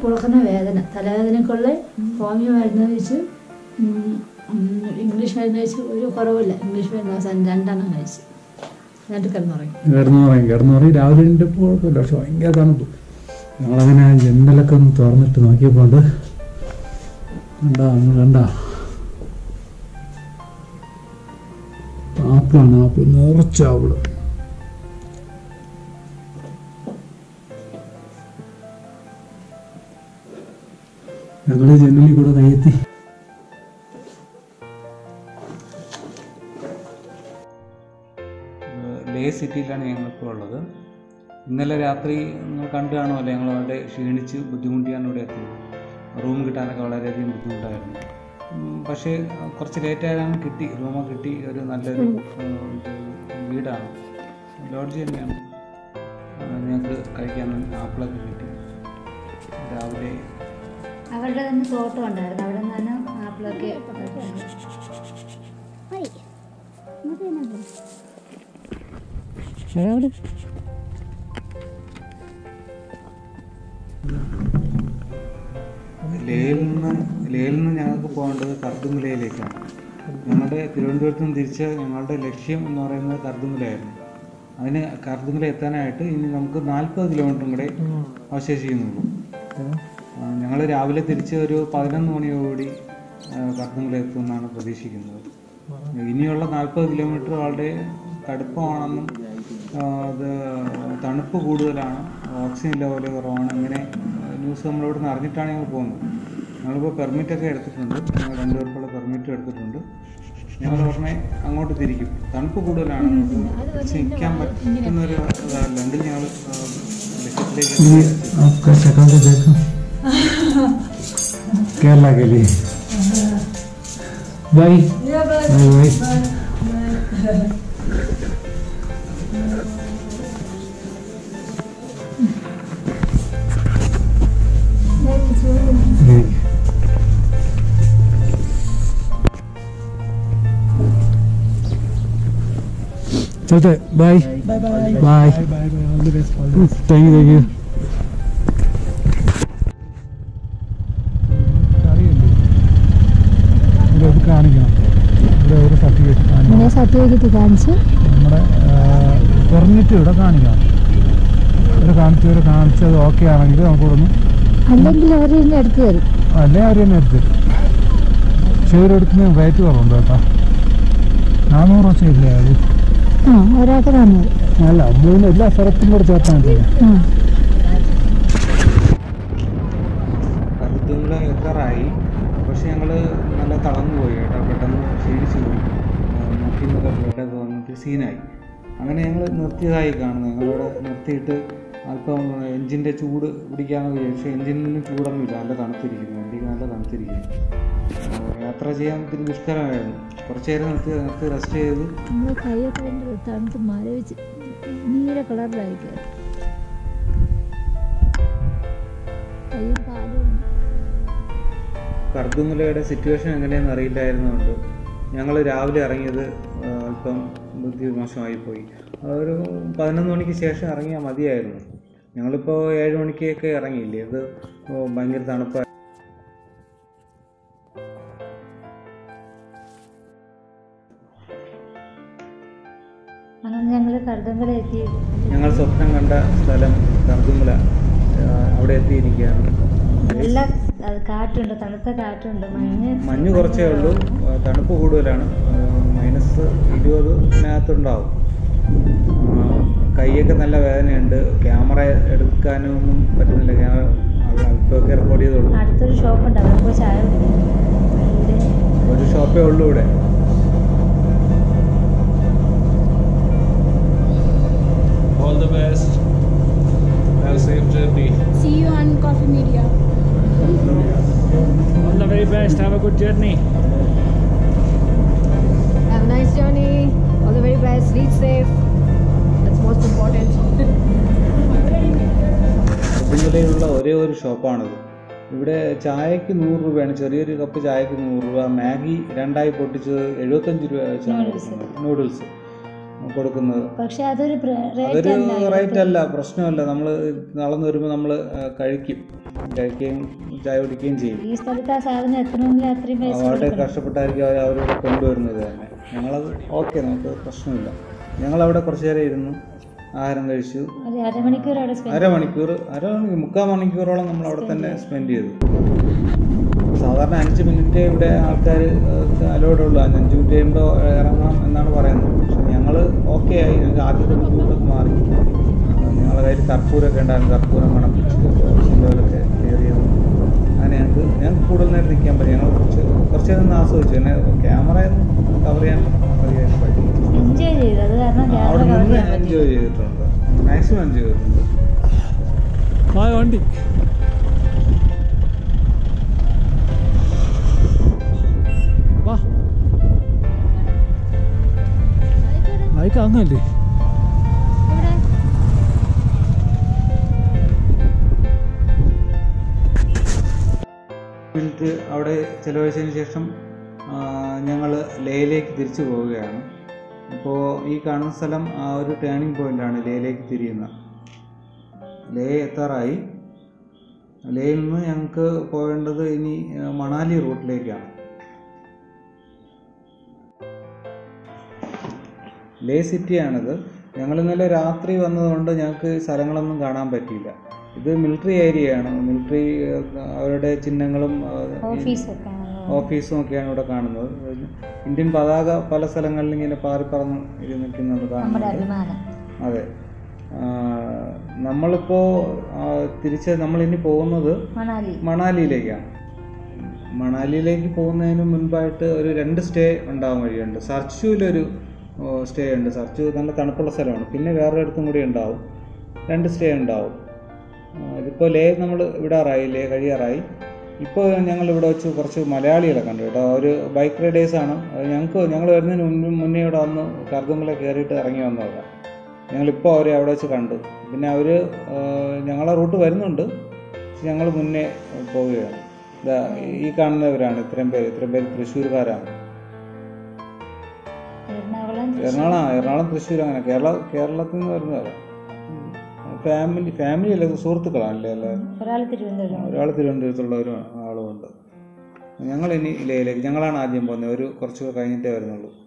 പുളക്കുന്ന വേദന തലവേദനക്കുള്ള ഹോമിയോ മരുന്ന് കഴിച്ച് ഉം, ഉം, ഇംഗ്ലീഷ് മരുന്ന് കഴിച്ച് ഒരു കുറവില്ല ഇംഗ്ലീഷ് മരുന്ന് അവസാനം രണ്ടെണ്ണം കഴിച്ച് എന്നിട്ട് കിടന്നുറങ്ങി കിടന്നു പറയും കിടന്നു പറയും രാവിലെ എണീറ്റപ്പോൾ കുഴപ്പമില്ല പക്ഷെ ഭയങ്കര തണുപ്പ് ഞങ്ങളങ്ങനെ ജനലൊക്കെ ഒന്ന് തുറന്നിട്ട് നോക്കിയപ്പോൾ ഉണ്ട് കണ്ടാ അങ്ങ് കണ്ടാ ആപ്പിളാണ് ആപ്പിൾ നിറച്ച ആപ്പിള് ഞങ്ങള് ജനലിൽ കൂടെ കയ്യെത്തി ലേ സിറ്റിയിലാണ് ഞങ്ങളിപ്പോൾ ഉള്ളത് ഇന്നലെ രാത്രി നിങ്ങൾ കണ്ടു കാണുമല്ലോ ഞങ്ങൾ അവിടെ ക്ഷീണിച്ച് ബുദ്ധിമുട്ടിയാണ് ഇവിടെ എത്തിയത് റൂം കിട്ടാനൊക്കെ വളരെയധികം ബുദ്ധിമുട്ടായിരുന്നു ഉം, പക്ഷേ കുറച്ച് ലേറ്റായാണ് കിട്ടി റൂമൊക്കെ കിട്ടി ഒരു നല്ലൊരു ഉം, ഇത് വീടാണ് ലോഡ്ജ് തന്നെയാണ് ആ, ഞങ്ങൾക്ക് കഴിക്കാൻ ആപ്പിളൊക്കെ കിട്ടി രാവിലെ അവരുടെ തന്നെ തോട്ടം ഉണ്ടായിരുന്നു അവിടെ നിന്നാണ് ആപ്പിളൊക്കെ ലേയിൽ നിന്ന് ലേയിൽ നിന്ന് ഞങ്ങൾക്ക് പോകേണ്ടത് കർദുമലയിലേക്കാണ് ഞങ്ങളുടെ തിരുവനന്തപുരത്ത് നിന്ന് തിരിച്ച് ഞങ്ങളുടെ ലക്ഷ്യം എന്ന് പറയുന്നത് കർദുമലയായിരുന്നു അതിന് കർദുമല എത്താനായിട്ട് ഇനി നമുക്ക് നാൽപ്പത് കിലോമീറ്ററും കൂടെ അവശേഷിക്കുന്നുള്ളൂ ഞങ്ങൾ രാവിലെ തിരിച്ച് ഒരു പതിനൊന്ന് മണിയോടുകൂടി കർദുമല എത്തുമെന്നാണ് പ്രതീക്ഷിക്കുന്നത് ഇനിയുള്ള നാൽപ്പത് കിലോമീറ്റർ വളരെ കടുപ്പമാണെന്നും ആ, അത് തണുപ്പ് കൂടുതലാണ് ഓക്സിജൻ ലെവൽ കുറവാണ് അങ്ങനെ ന്യൂസ് നമ്മളിവിടെ നിന്ന് അറിഞ്ഞിട്ടാണ് ഞങ്ങൾ പോകുന്നത് ഞങ്ങളിപ്പോൾ പെർമിറ്റൊക്കെ എടുത്തിട്ടുണ്ട് ഞങ്ങൾ രണ്ടുപേർക്കുള്ള പെർമിറ്റും എടുത്തിട്ടുണ്ട് ഞങ്ങൾ ഉടനെ അങ്ങോട്ട് തിരിക്കും തണുപ്പ് കൂടുതലാണ് നമുക്ക് നിൽക്കാൻ പറ്റുന്ന ഒരു ഇതല്ല എങ്കിൽ ഞങ്ങൾ ലക്ഷ്യത്തിലേക്ക് എത്തി. आपका शक्ल तो देखो केरला के लिए बाय बाय बाय चलते bye bye bye thank you thank you ഇവിടെ ഇത് കാണിക്കണം ഇവിടെ ഒരു സർട്ടിഫിക്കറ്റ് കാണിക്കണം സർട്ടിഫിക്കറ്റ് കാണിച്ച് നമ്മുടെ പെർമിറ്റ് ഇവിടെ കാണിക്കണം ഇവിടെ കാണിച്ച് ഇവിടെ കാണിച്ച് അത് ഓക്കെ ആണെങ്കിൽ നമുക്ക് ഇവിടെ ഒന്ന് അല്ലെങ്കിൽ അവർ ഇതിൻ്റെ അടുത്ത് തരും അല്ലേ അവർ തന്നെ എടുത്ത് തരും. പക്ഷേ ഇവരെടുക്കുന്ന റേറ്റ് കുറവുണ്ട് കേട്ടോ നാനൂറ് വെച്ച് ഇല്ലേ അത് ആ ഒരാൾക്ക് തന്നത് അല്ല നമ്മളിന്ന് എല്ലാ സ്ഥലത്തും കൂടെ ചേർത്താൽ മതി ആ കരുത്തുള്ള എത്താറായി പക്ഷെ ഞങ്ങൾ നല്ല തളർന്നു പോയി കേട്ടോ പെട്ടെന്ന് ക്ഷീണിച്ചു പോയി മുട്ടിൽ നിന്നൊക്കെ ബ്ലഡൊക്കെ വന്നിട്ട് സീനായി അങ്ങനെ ഞങ്ങൾ നിർത്തിയതായി കാണുന്നത് ഞങ്ങളിവിടെ നിർത്തിയിട്ട് അല്പം എഞ്ചിൻ്റെ ചൂട് പിടിക്കാമെന്ന് വിചാരിച്ചു എഞ്ചിനിൽ നിന്ന് ചൂടൊന്നുമില്ല നല്ല തണുത്തിരിക്കുന്നു വണ്ടിക്ക് നല്ല തണുത്തിരിക്കുന്നു ആ, യാത്ര ചെയ്യാൻ ഇത്തിരി ദുഷ്കരമായിരുന്നു കുറച്ച് നേരം നിർത്തി നിർത്തി റെസ്റ്റ് ചെയ്ത് നമ്മൾ കൈയൊക്കെ കൊണ്ട് തണുത്ത് മരവിച്ച് നീല കളറിലായിരിക്കും കയ്യും കാലും കർദുമലയുടെ സിറ്റുവേഷൻ എങ്ങനെയെന്ന് അറിയില്ലായിരുന്നുകൊണ്ട് ഞങ്ങൾ രാവിലെ ഇറങ്ങിയത് ആ, അല്പം ബുദ്ധി മോശമായി പോയി ഒരു പതിനൊന്ന് മണിക്ക് ശേഷം ഇറങ്ങിയാൽ മതിയായിരുന്നു ഞങ്ങളിപ്പോൾ ഏഴ് മണിക്കൊക്കെ ഇറങ്ങിയില്ലേ അത് ഓ, ഭയങ്കര തണുപ്പായി അങ്ങനെ ഞങ്ങൾ കരുതങ്കട എത്തി ഞങ്ങൾ സ്വപ്നം കണ്ട സ്ഥലം കർദുമല ആ, അവിടെ എത്തിയിരിക്കുകയാണ് നല്ല അത് കാറ്റുണ്ട് തണുത്ത കാറ്റുണ്ട് മഞ്ഞ് മഞ്ഞ് കുറച്ചേ ഉള്ളൂ ആ, തണുപ്പ് കൂടുതലാണ് മൈനസ് ഇരുപതിനകത്തുണ്ടാവും ആ, കൈയൊക്കെ നല്ല വേദനയുണ്ട് ക്യാമറ എടുക്കാനൊന്നും പറ്റുന്നില്ല ക്യാമറ അല്പമൊക്കെ റെക്കോർഡ് ചെയ്തോളൂ അടുത്തൊരു ഷോപ്പുണ്ട് അവിടെ പോയി ചായ കുടിക്കും ഇവിടെ ഒരു ഷോപ്പേ ഉള്ളൂ ഇവിടെ All the best. Have a safe journey. See you on Coffee Media. All the very best. Have a good journey. Have a nice journey. All the very best. Reach safe. That's most important. കർദുമലയിലുള്ള ഒരേ ഒരു ഷോപ്പാണിത് ഇവിടെ ചായക്ക് നൂറ് രൂപയാണ് ചെറിയൊരു cup ചായക്ക് നൂറ് രൂപ മാഗി രണ്ടായി പൊട്ടിച്ചത് എഴുപത്തഞ്ച് രൂപ വെച്ചാണ് കൊടുക്കുന്നത്. നൂഡിൽസ് കൊടുക്കുന്നത് പക്ഷെ അതൊരു റേറ്റ് അതൊരു അല്ല റേറ്റ് അല്ല പ്രശ്നമല്ല നമ്മൾ നടന്നു വരുമ്പോൾ നമ്മൾ കഴിക്കും കഴിക്കുകയും ചായ കുടിക്കുകയും ചെയ്യും ഈ സ്ഥലത്ത് ആ സാധനം എത്തണമെങ്കിൽ അത്രയും പൈസ വളരെ കൊടുക്കണം. കഷ്ടപ്പെട്ടായിരിക്കും അവർ അവരോട് കൊണ്ടുവരുന്നത് തന്നെ ഞങ്ങളത് ഓക്കെ നമുക്ക് പ്രശ്നമില്ല ഞങ്ങളവിടെ കുറച്ച് നേരം ഇരുന്നു ആഹാരം കഴിച്ചു ഒരു അരമണിക്കൂർ അവിടെ സ്പെൻഡ് അരമണിക്കൂർ അരമണിക്കൂർ മുക്കാൽ മണിക്കൂറോളം നമ്മൾ അവിടെ തന്നെ സ്പെൻഡ് ചെയ്തു സാധാരണ അഞ്ച് മിനിറ്റ് ഇവിടെ ആൾക്കാർ അലോഡ് ഉള്ളൂ അഞ്ച് മിനിറ്റ് കഴിയുമ്പോൾ ഇറങ്ങാം എന്നാണ് പറയുന്നത് പക്ഷെ ഞങ്ങൾ ഓക്കെ ആയി ഞങ്ങൾക്ക് ആദ്യത്തെ ബുദ്ധിമുട്ടൊക്കെ മാറി ഞങ്ങളുടെ കയ്യിൽ കർപ്പൂരമൊക്കെ ഉണ്ടായിരുന്നു കർപ്പൂരം മണപ്പിച്ച് സിലോലൊക്കെ ക്ലിയർ ചെയ്തു അങ്ങനെ ഞങ്ങൾക്ക് ഞങ്ങൾക്ക് കൂടുതൽ നേരം നിൽക്കാൻ പറ്റും ഞങ്ങൾ കുറച്ച് കുറച്ച് നേരം ഒന്ന് ആസ്വദിച്ചു പിന്നെ ക്യാമറ കവർ ചെയ്യാൻ മതിയായിട്ട് പറ്റി എൻജോയ് ചെയ്തു അത് കാരണം അവിടെ ക്യാമറ കവർ നിന്ന് ചെയ്യാൻ പറ്റി എൻജോയ് ചെയ്തിട്ടുണ്ട് മാക്സിമം എൻജോയ് ചെയ്തിട്ടുണ്ട് ആ വണ്ടി വാ ബൈക്ക് അങ്ങല്ലേ മിനിറ്റ് അവിടെ ചിലവഴിച്ചതിന് ശേഷം ഞങ്ങൾ ലേയിലേക്ക് തിരിച്ചു പോവുകയാണ് ഇപ്പോൾ ഈ കാണുന്ന സ്ഥലം ആ ഒരു ടേണിംഗ് പോയിൻ്റാണ് ലേയിലേക്ക് തിരിയുന്ന ലേ എത്താറായി ലേയിൽ നിന്ന് ഞങ്ങൾക്ക് പോകേണ്ടത് ഇനി ആ, മണാലി റൂട്ടിലേക്കാണ് ലേ സിറ്റിയാണിത് ഞങ്ങൾ ഇന്നലെ രാത്രി വന്നതുകൊണ്ട് ഞങ്ങൾക്ക് ഈ സ്ഥലങ്ങളൊന്നും കാണാൻ പറ്റിയില്ല ഇത് മിലിറ്ററി ഏരിയയാണ് മിലിറ്ററി അവരുടെ ചിഹ്നങ്ങളും ആ, ഈ ഓഫീസൊക്കെ ഓഫീസും ഒക്കെയാണ് ഇവിടെ കാണുന്നത് ഇന്ത്യൻ പതാക പല സ്ഥലങ്ങളിലും ഇങ്ങനെ പാറിപ്പറന്ന് ഇരി നിൽക്കുന്നത് നമ്മുടെ കാണുന്നുണ്ട് അഭിമാനം അതെ ആ, നമ്മളിപ്പോൾ ആ, തിരിച്ച് നമ്മളിനി പോകുന്നത് മണാലി മണാലിയിലേക്കാണ് മണാലിയിലേക്ക് പോകുന്നതിന് മുൻപായിട്ട് ഒരു രണ്ട് സ്റ്റേ ഉണ്ടാവാൻ വഴിയുണ്ട് സർച്ചുവിലൊരു സ്റ്റേ ഉണ്ട് സർച്ചു നല്ല തണുപ്പുള്ള സ്ഥലമാണ് പിന്നെ വേറൊരിടത്തും കൂടി ഉണ്ടാവും രണ്ട് സ്റ്റേ ഉണ്ടാവും ഇതിപ്പോൾ ലേ നമ്മൾ വിടാറായി ലേ കഴിയാറായി ഇപ്പോൾ ഞങ്ങൾ ഇവിടെ വെച്ച് കുറച്ച് മലയാളികളെ കണ്ടു കേട്ടോ ഒരു ബൈക്ക് റൈഡേഴ്സാണ് ഞങ്ങൾക്ക് ഞങ്ങൾ വരുന്നതിന് മുൻപ് മുന്നേ ഇവിടെ വന്ന് കർദുങ്ങളെ കയറിയിട്ട് ഇറങ്ങി വന്നതാണ് ഞങ്ങളിപ്പോൾ അവരെ അവിടെ വെച്ച് കണ്ടു പിന്നെ അവർ ഞങ്ങളെ റൂട്ട് വരുന്നുണ്ട് പക്ഷെ ഞങ്ങൾ മുന്നേ പോവുകയാണ് ഇതാ ഈ കാണുന്നവരാണ് ഇത്രയും പേര് ഇത്രയും പേര് തൃശ്ശൂർക്കാരാണ് എറണാകുളം എറണാകുളം ആ, എറണാകുളം തൃശ്ശൂർ അങ്ങനെ കേരള കേരളത്തിൽ നിന്ന് വരുന്നവരാ ഫാമിലി ഫാമിലി അല്ല സുഹൃത്തുക്കളാണല്ലേ എല്ലാവരും ഒരാൾ തിരുവനന്തപുരം ഒരാൾ തിരുവനന്തപുരത്തുള്ള ഒരു ആളുമുണ്ട് ഞങ്ങൾ ഇനി ലേയിലേക്ക് ഞങ്ങളാണ് ആദ്യം പോകുന്നത് ഒരു കുറച്ച് കഴിഞ്ഞിട്ടേ വരുന്നുള്ളൂ